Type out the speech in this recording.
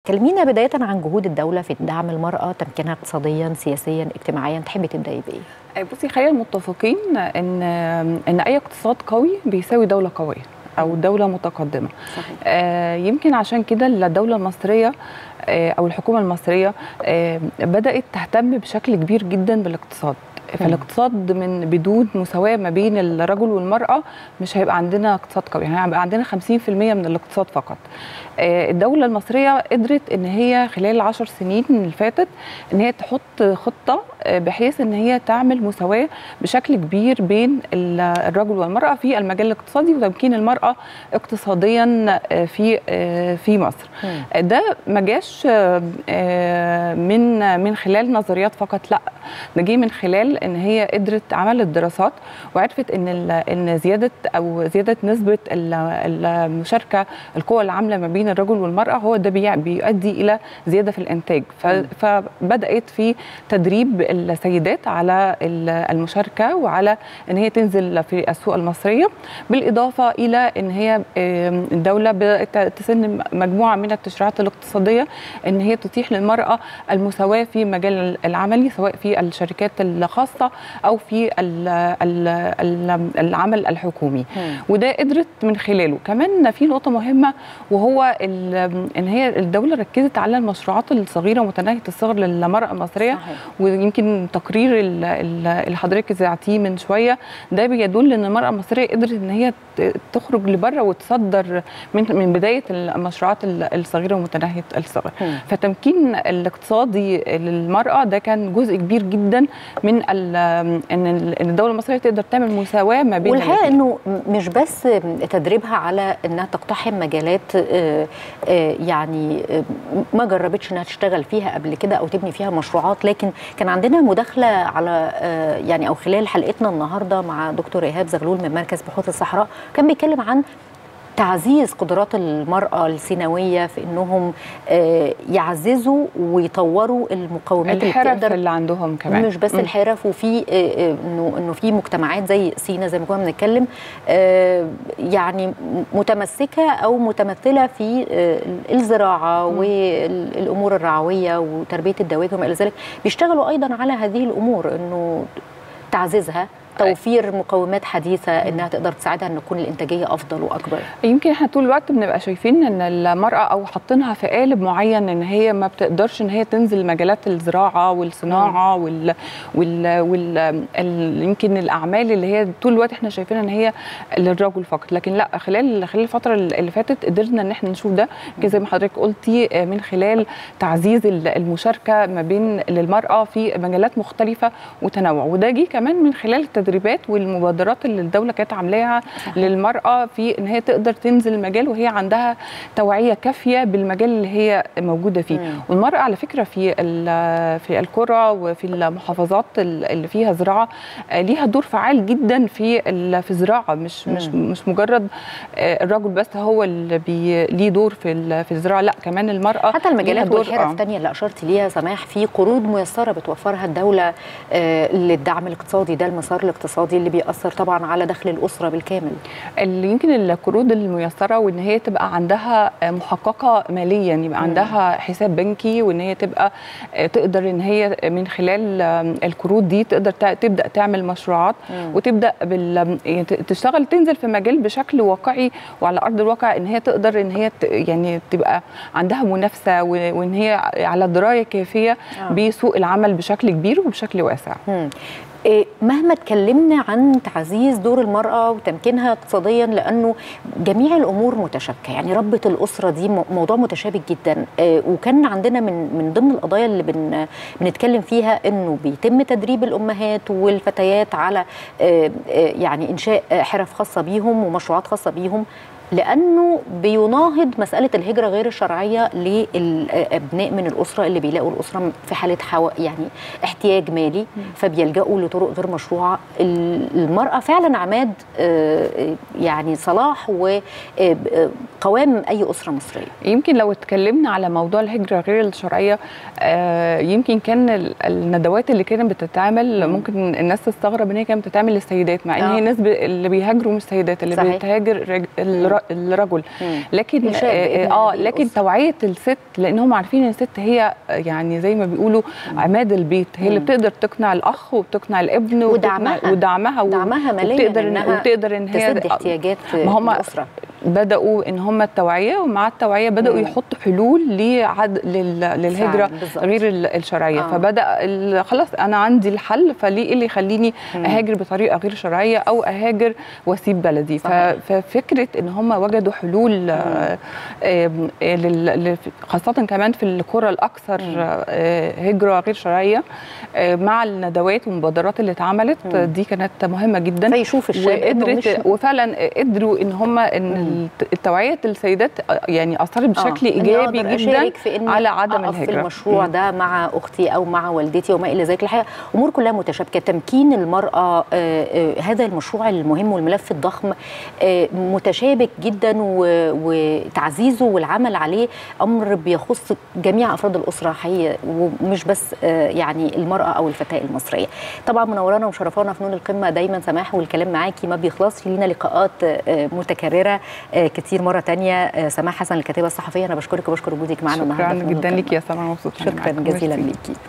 كلمينا بدايه عن جهود الدوله في دعم المراه تمكينها اقتصاديا سياسيا اجتماعيا تحبي تبداي بايه بصي خلينا متفقين ان ان اي اقتصاد قوي بيساوي دوله قويه او دوله متقدمه صحيح. آه يمكن عشان كده الدوله المصريه آه او الحكومه المصريه آه بدات تهتم بشكل كبير جدا بالاقتصاد فالاقتصاد من بدون مساواه ما بين الرجل والمراه مش هيبقى عندنا اقتصاد قوي يعني هيبقى عندنا 50% من الاقتصاد فقط الدوله المصريه قدرت ان هي خلال العشر سنين اللي فاتت ان هي تحط خطه بحيث ان هي تعمل مساواه بشكل كبير بين الرجل والمراه في المجال الاقتصادي وتمكين المراه اقتصاديا في في مصر ده ما جاش من من خلال نظريات فقط لا ده جه من خلال ان هي قدرت عملت دراسات وعرفت ان ان زياده او زياده نسبه المشاركه القوى العامله ما بين الرجل والمراه هو ده بيؤدي الى زياده في الانتاج فبدات في تدريب السيدات على المشاركه وعلى ان هي تنزل في السوق المصريه بالاضافه الى ان هي الدوله بدات تسن مجموعه من التشريعات الاقتصاديه ان هي تتيح للمراه المساواه في مجال العملي سواء في الشركات الخاصه او في العمل الحكومي وده قدرت من خلاله كمان في نقطه مهمه وهو ان هي الدوله ركزت على المشروعات الصغيره ومتناهيه الصغر للمراه المصريه صحيح. ويمكن تقرير اللي حضرتك زعتيه من شويه ده بيدل ان المراه المصريه قدرت ان هي تخرج لبره وتصدر من من بدايه المشروعات الصغيره ومتناهيه الصغر فتمكين الاقتصادي للمراه ده كان جزء كبير جدا من ان الدوله المصريه تقدر تعمل مساواه ما بين والحقيقه انه مش بس تدريبها على انها تقتحم مجالات يعني ما جربتش انها تشتغل فيها قبل كده او تبني فيها مشروعات لكن كان عندنا مداخله على يعني او خلال حلقتنا النهارده مع دكتور ايهاب زغلول من مركز بحوث الصحراء كان بيتكلم عن تعزيز قدرات المرأة السينوية في أنهم يعززوا ويطوروا المقومات الحرف اللي تقدر اللي عندهم كمان مش بس م. الحرف وفي انه انه في مجتمعات زي سينا زي ما كنا بنتكلم يعني متمسكه او متمثله في الزراعه م. والامور الرعويه وتربيه الدواجن وما الى ذلك بيشتغلوا ايضا على هذه الامور انه تعزيزها توفير مقومات حديثه انها تقدر تساعدها ان تكون الانتاجيه افضل واكبر يمكن احنا طول الوقت بنبقى شايفين ان المراه او حاطينها في قالب معين ان هي ما بتقدرش ان هي تنزل مجالات الزراعه والصناعه وال وال, وال... ال... يمكن الاعمال اللي هي طول الوقت احنا شايفينها ان هي للرجل فقط لكن لا خلال خلال الفتره اللي فاتت قدرنا ان احنا نشوف ده زي ما حضرتك قلتي من خلال تعزيز المشاركه ما بين للمراه في مجالات مختلفه وتنوع وده جه كمان من خلال التدريبات والمبادرات اللي الدوله كانت عاملاها للمراه في ان هي تقدر تنزل المجال وهي عندها توعيه كافيه بالمجال اللي هي موجوده فيه مم. والمراه على فكره في في القرى وفي المحافظات اللي فيها زراعه ليها دور فعال جدا في في الزراعه مش مم. مش مش مجرد الرجل بس هو اللي بي ليه دور في في الزراعه لا كمان المراه حتى المجالات والحرف الثانيه اللي اشرت ليها سماح في قروض ميسره بتوفرها الدوله للدعم الاقتصادي ده المسار الاقتصادي اللي بيأثر طبعا على دخل الأسرة بالكامل اللي يمكن القروض الميسرة وإن هي تبقى عندها محققة ماليا يبقى عندها حساب بنكي وإن هي تبقى تقدر إن هي من خلال القروض دي تقدر تبدأ تعمل مشروعات مم. وتبدأ بال يعني تشتغل تنزل في مجال بشكل واقعي وعلى أرض الواقع إن هي تقدر إن هي يعني تبقى عندها منافسة وإن هي على دراية كافية آه. بسوق العمل بشكل كبير وبشكل واسع مم. مهما اتكلمنا عن تعزيز دور المرأة وتمكينها اقتصاديا لأنه جميع الأمور متشابكة يعني ربة الأسرة دي موضوع متشابك جدا وكان عندنا من من ضمن القضايا اللي بن بنتكلم فيها أنه بيتم تدريب الأمهات والفتيات على يعني إنشاء حرف خاصة بيهم ومشروعات خاصة بيهم لانه بيناهض مساله الهجره غير الشرعيه للابناء من الاسره اللي بيلاقوا الاسره في حاله حو... يعني احتياج مالي فبيلجأوا لطرق غير مشروعه المراه فعلا عماد يعني صلاح وقوام اي اسره مصريه يمكن لو اتكلمنا على موضوع الهجره غير الشرعيه يمكن كان الندوات اللي كانت بتتعمل ممكن الناس تستغرب ان هي كانت بتتعمل للسيدات مع ان هي الناس اللي بيهاجروا مش سيدات اللي بيتهاجر الر- الرجل مم. لكن الشاب، ابن اه هذه لكن الأسرة. توعيه الست لان هم عارفين ان الست هي يعني زي ما بيقولوا عماد البيت هي اللي مم. بتقدر تقنع الاخ وبتقنع الابن ودعمها. وبتقنع- ودعمها و- دعمها ماليا وبتقدر إن- إنها وبتقدر ان هي تسد احتياجات ما هم الاسره بداوا ان هم التوعيه ومع التوعيه بداوا مم. يحطوا حلول لعد لل... للهجره فعلاً، بالظبط. غير ال- الشرعيه آه. آه. فبدا ال... خلاص انا عندي الحل فليه إيه اللي يخليني مم. اهاجر بطريقه غير شرعيه او اهاجر واسيب بلدي ف... صحيح. ففكره ان هم وجدوا حلول آه، آم، آه، لل... لل- خاصه كمان في القرى الاكثر مم. آه، هجره غير شرعيه آه، مع الندوات والمبادرات اللي اتعملت مم. آه، دي كانت مهمه جدا فيشوف الشاب إنه مش وقدرت وفعلا قدروا ان هم ان التوعيه السيدات يعني اثرت بشكل آه، إني ايجابي أقدر جدا أشارك في إني على عدم أقف في الهجرة. المشروع مم. ده مع اختي او مع والدتي وما الى ذلك الحقيقه امور كلها متشابكه تمكين المراه آه، آه، هذا المشروع المهم والملف الضخم آه، متشابك جدا و- وتعزيزه والعمل عليه امر بيخص جميع افراد الاسره حقيقي ومش بس آه، يعني المراه او الفتاه المصريه طبعا منورانا ومشرفانا فنون القمه دايما سماح والكلام معاكي ما بيخلصش لينا لقاءات آه، متكرره آه، كتير مره تانية آه، سماح حسن الكاتبه الصحفيه انا بشكرك وبشكر وجودك معنا النهارده شكرا في فنون جدا القمة. ليك يا سمر مبسوطه إني شكرا معاكم. جزيلا ميرسي. ليكي